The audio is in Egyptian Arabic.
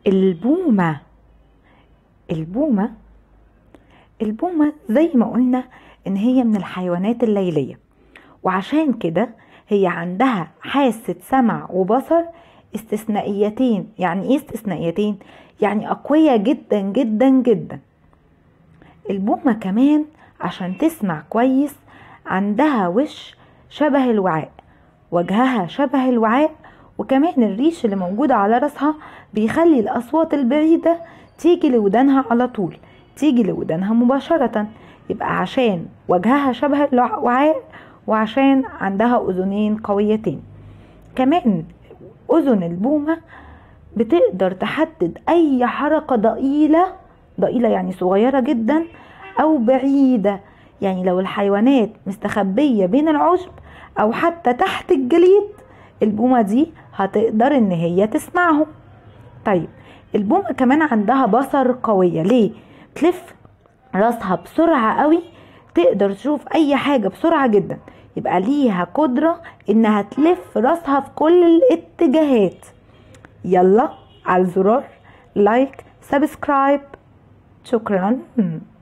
البومة البومة البومة زي ما قلنا ان هي من الحيوانات الليلية وعشان كده هي عندها حاسة سمع وبصر استثنائيتين يعني ايه استثنائيتين يعني اقوية جدا جدا جدا البومة كمان عشان تسمع كويس عندها وش شبه الوعاء وجهها شبه الوعاء وكمان الريش اللي موجود على راسها بيخلي الأصوات البعيدة تيجي لودانها على طول تيجي لودانها مباشرة يبقى عشان وجهها شبه الوعاء وعشان عندها أذنين قويتين كمان أذن البومة بتقدر تحدد أي حركة ضئيلة ضئيلة يعني صغيرة جدا أو بعيدة يعني لو الحيوانات مستخبية بين العشب أو حتى تحت الجليد البومة دي هتقدر إن هي تسمعهم طيب البومة كمان عندها بصر قوية ليه؟ تلف راسها بسرعة قوي تقدر تشوف أي حاجة بسرعة جدا يبقى ليها قدرة إنها تلف راسها في كل الاتجاهات يلا على الزرار لايك سبسكرايب شكرا